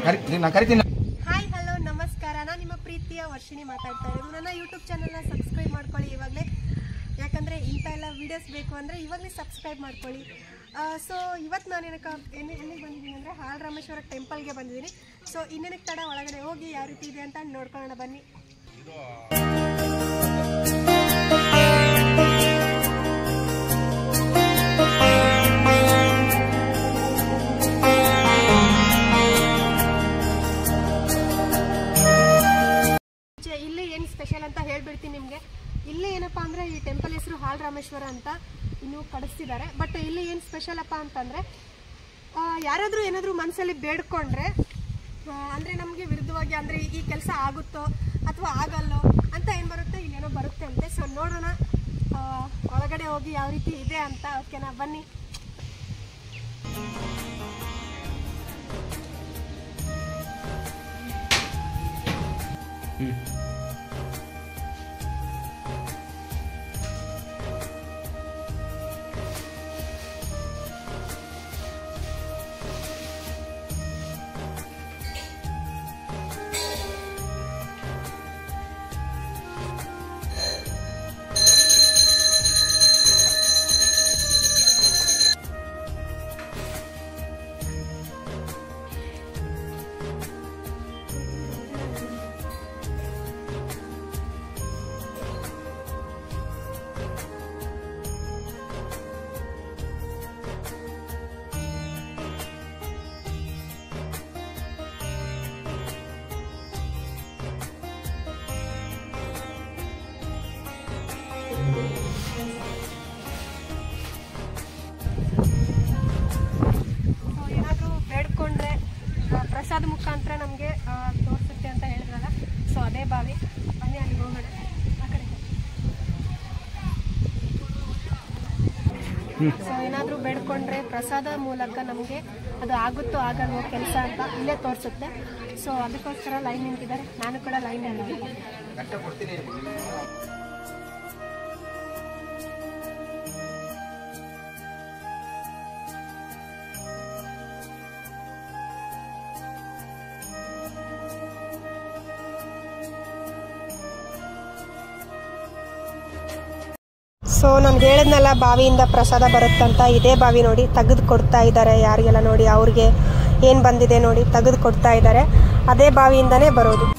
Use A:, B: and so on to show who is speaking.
A: ಕರಿ ನಾನು ಕರಿತೀನಿ
B: hi hello ನಮಸ್ಕಾರ ನಾನು ನಿಮ್ಮ ಪ್ರೀತಿಯ ವರ್ಷಿಣಿ ಮಾತಾಡ್ತಾ ಇರೋದು ನನ್ನ ಯೂಟ್ಯೂಬ್ ಚಾನಲ್ನ ಸಬ್ಸ್ಕ್ರೈಬ್ ಮಾಡ್ಕೊಳ್ಳಿ ಇವಾಗಲೇ ಯಾಕಂದರೆ ಇಂಥ ಎಲ್ಲ ವೀಡಿಯೋಸ್ ಬೇಕು ಅಂದರೆ ಇವಾಗಲೇ ಸಬ್ಸ್ಕ್ರೈಬ್ ಮಾಡ್ಕೊಳ್ಳಿ ಸೊ ಇವತ್ತು ನಾನು ಏನಕ್ಕೆ ಎಲ್ಲಿ ಎಲ್ಲಿಗೆ ಬಂದಿದ್ದೀನಿ ಅಂದರೆ ಹಾಲ್ ರಾಮೇಶ್ವರ ಟೆಂಪಲ್ಗೆ ಬಂದಿದ್ದೀನಿ ಸೊ ಇನ್ನೇನಕ್ಕೆ ತಡ ಒಳಗಡೆ ಹೋಗಿ ಯಾವ ರೀತಿ ಇದೆ ಅಂತ ನೋಡ್ಕೊಳ್ಳೋಣ ಬನ್ನಿ ಚೆ- ಇಲ್ಲಿ ಏನು ಸ್ಪೆಷಲ್ ಅಂತ ಹೇಳ್ಬಿಡ್ತೀನಿ ನಿಮಗೆ ಇಲ್ಲಿ ಏನಪ್ಪ ಅಂದರೆ ಈ ಟೆಂಪಲ್ ಹೆಸರು ಹಾಲ್ ರಾಮೇಶ್ವರ ಅಂತ ಇನ್ನೂ ಕಡಿಸ್ತಿದ್ದಾರೆ ಬಟ್ ಇಲ್ಲಿ ಏನು ಸ್ಪೆಷಲ್ ಅಪ್ಪ ಅಂತಂದರೆ ಯಾರಾದರೂ ಏನಾದರೂ ಮನಸ್ಸಲ್ಲಿ ಬೇಡ್ಕೊಂಡ್ರೆ ಆ, ಅಂದರೆ ನಮಗೆ ವಿರುದ್ಧವಾಗಿ ಅಂದರೆ ಈ ಕೆಲಸ ಆಗುತ್ತೋ ಅಥವಾ ಆಗಲ್ಲೋ ಅಂತ ಏನು ಬರುತ್ತೆ ಇಲ್ಲೇನೋ ಬರುತ್ತೆ ಅಂತೆ ಸೊ ನೋಡೋಣ ಆ, ಒಳಗಡೆ ಹೋಗಿ ಯಾವ ರೀತಿ ಇದೆ ಅಂತ ಓಕೆನಾ ಬನ್ನಿ ಸೊ ಏನಾದರೂ ಬೇಡ್ಕೊಂಡ್ರೆ ಆ, ಪ್ರಸಾದ ಮುಖಾಂತರ ನಮಗೆ ತೋರಿಸುತ್ತೆ ಅಂತ ಹೇಳಿದ್ರಲ್ಲ ಸೊ ಅದೇ ಬಾವಿ ಬನ್ನಿ ಅಲ್ಲಿ ಹೋಗೋಣ ಆ ಕಡೆ ಸೊ ಏನಾದರೂ ಬೇಡ್ಕೊಂಡ್ರೆ ಪ್ರಸಾದ ಮೂಲಕ ನಮಗೆ ಅದು ಆಗುತ್ತೋ ಆಗಲ್ವೋ ಕೆಲಸ ಅಂತ ಇಲ್ಲೇ ತೋರಿಸುತ್ತೆ ಸೊ ಅದಕ್ಕೋಸ್ಕರ ಲೈನ್ ನಿಂತಿದ್ದಾರೆ ನಾನು ಕೂಡ ಲೈನ್ ನಿಂತಿದ್ದೀನಿ ಸೊ ನಮ್ಗೆ ಹೇಳಿದ್ನಲ್ಲ ಬಾವಿಯಿಂದ ಪ್ರಸಾದ ಬರುತ್ತಂತ ಇದೇ ಬಾವಿ ನೋಡಿ ತೆಗೆದು ಕೊಡ್ತಾ ಇದ್ದಾರೆ ಯಾರಿಗೆಲ್ಲ ನೋಡಿ ಅವ್ರಿಗೆ ಏನು ಬಂದಿದೆ ನೋಡಿ ತೆಗೆದು ಕೊಡ್ತಾ ಇದ್ದಾರೆ ಅದೇ ಬಾವಿಯಿಂದನೇ ಬರೋದು